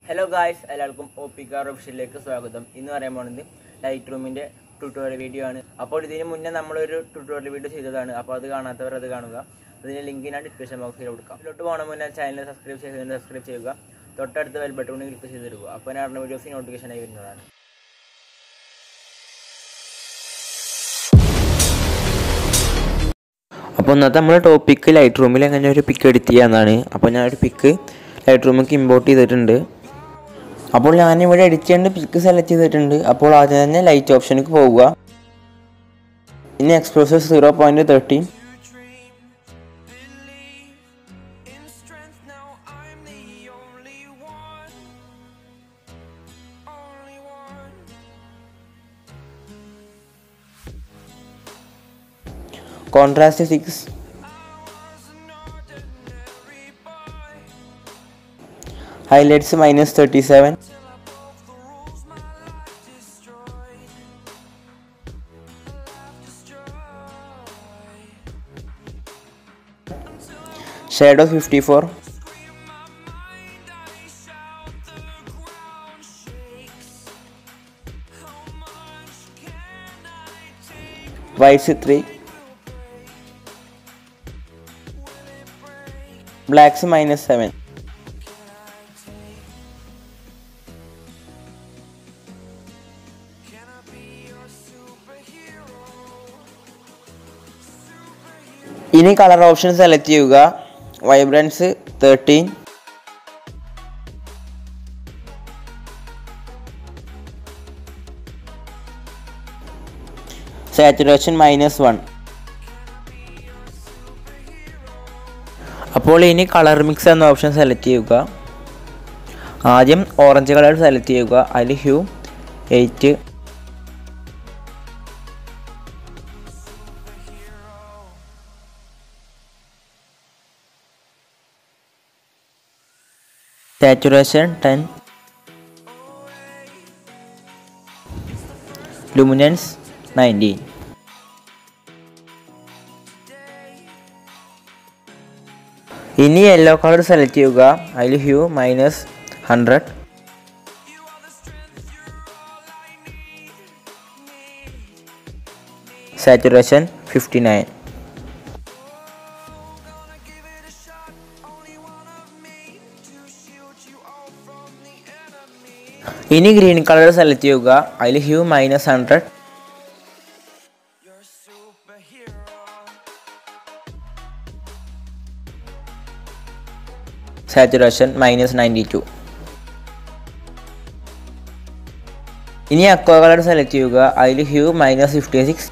hello guys എല്ലാവർക്കും O P car ഓഫീസിലേക്ക് സ്വാഗതം ഇന്ന് പറയാൻ പോകുന്നത് ലൈറ്റ് റൂമിൻ്റെ ട്യൂട്ടോറിയൽ വീഡിയോ ആണ് അപ്പോൾ ഇതിന് മുന്നേ നമ്മളൊരു ട്യൂട്ടോറിയൽ വീഡിയോ ചെയ്തതാണ് അപ്പോൾ അത് കാണാത്തവർ അത് കാണുക അതിൻ്റെ ലിങ്ക് ഞാൻ ഡിസ്ക്രിപ്ഷൻ ബോക്സിൽ കൊടുക്കാം ഇതിലോട്ട് പോകണ മുന്നേ ചാനൽ സബ്സ്ക്രൈബ് ചെയ്തതിന് സബ്സ്ക്രൈബ് ചെയ്യുക തൊട്ടടുത്ത് ബെൽ ബട്ടൺ ക്ലിക്ക് ചെയ്തിടുക അപ്പോൾ ഞാൻ അറിഞ്ഞ വീഡിയോസ് നോട്ടിഫിക്കേഷനായി വരുന്നതാണ് അപ്പോൾ ഇന്നത്തെ നമ്മുടെ ടോപ്പിക്ക് ലൈറ്റ് റൂമിൽ എങ്ങനെ ഒരു പിക്ക് എഡിറ്റ് ചെയ്യാന്നാണ് അപ്പോൾ ഞാൻ ഒരു പിക്ക് ലൈറ്റ് റൂമിലേക്ക് ഇമ്പോർട്ട് ചെയ്തിട്ടുണ്ട് അപ്പോൾ ഞാനിവിടെ എഡിറ്റ് ചെയ്യേണ്ട പിക്ക് സെലക്ട് ചെയ്തിട്ടുണ്ട് അപ്പോൾ ആദ്യം തന്നെ ലൈറ്റ് ഓപ്ഷനിലേക്ക് പോവുക ഇനി exposure zero point thirteen in strength now I'm the only one only one contrast six highlights minus thirty seven shadow fifty four whites three blacks minus seven ഇനി കളർ ഓപ്ഷൻ സെലക്ട് ചെയ്യുക vibrance thirteen saturation minus one അപ്പോൾ ഇനി colour mix എന്ന option select ചെയ്യുക ആദ്യം orange colour select ചെയ്യുക അതിൽ hue eight saturation ten luminance nineteen ഇനി യെല്ലോ കളർ സെലക്ട് ചെയ്യുക അതിൽ hue minus hundred saturation fifty nine ഇനി ഗ്രീൻ കളർ സെലക്ട് ചെയ്യുക അതിൽ hue minus hundred saturation minus ninety two ഇനി അക്വ കളർ സെലക്ട് ചെയ്യുക അതിൽ hue minus fifty six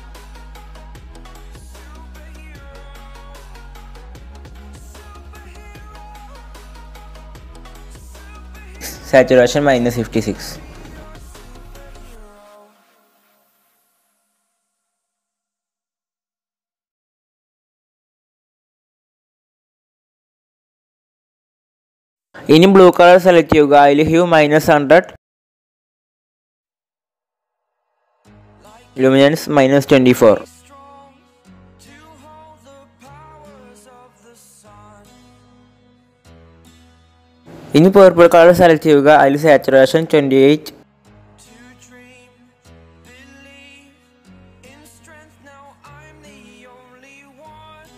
saturation minus fifty six ഇനി ബ്ലൂ കളർ സെലക്ട് ചെയ്യുക അതിൽ hue minus hundred luminance minus twenty four to hold the powers of the sun ഇനി purple colour select ചെയ്യുക അതിൽ saturation twenty eight to dream believe in strength now I'm the only one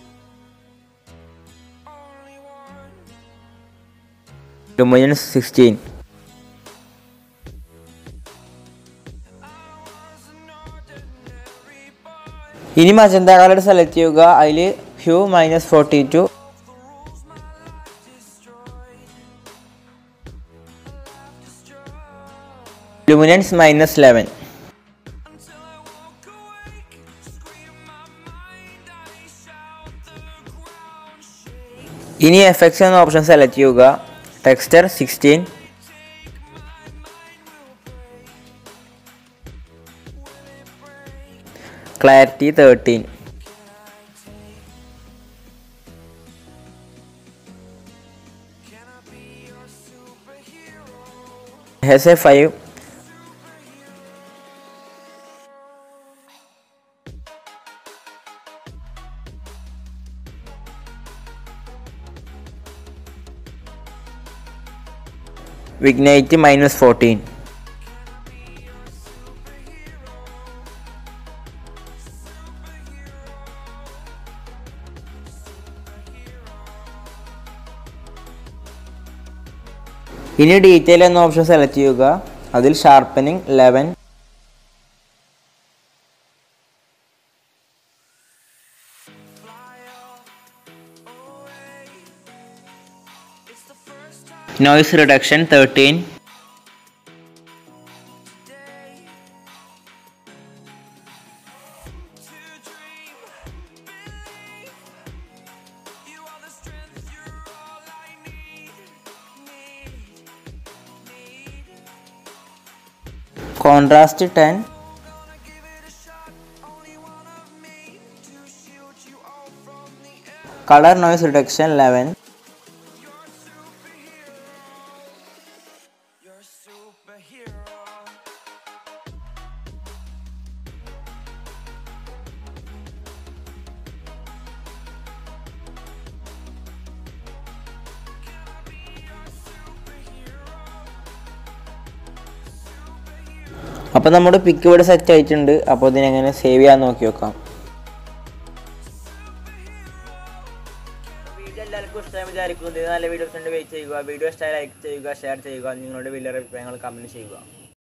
only one luminance sixteen ഇനി magenta colour select ചെയ്യുക അതിൽ hue minus forty two luminance minus eleven until I walk awake scream my mind I shout the ground shake ഇനി F X എന്ന option select ചെയ്യുക texture sixteen clarity thirteen S A five vignette minus fourteen ഇനി detail എന്ന option select ചെയ്യുക അതിൽ sharpening eleven noise reduction thirteen contrast ten colour noise reduction eleven അപ്പോൾ നമ്മുടെ പിക്ക് ഇവിടെ സെറ്റ് ആയിട്ടുണ്ട് അപ്പോൾ ഇതിനെങ്ങനെ സേവ് ചെയ്യാൻ നോക്കി നോക്കാം വീഡിയോ എല്ലാവർക്കും ഇഷ്ടമായി വിചാരിക്കുന്നു ഇത് നല്ല വീഡിയോസ് ഉണ്ട് വെയിറ്റ് ചെയ്യുക വീഡിയോ ഇഷ്ടമായി ലൈക്ക് ചെയ്യുക ഷെയർ ചെയ്യുക നിങ്ങളുടെ വലിയ അഭിപ്രായങ്ങൾ കമൻറ്റ് ചെയ്യുക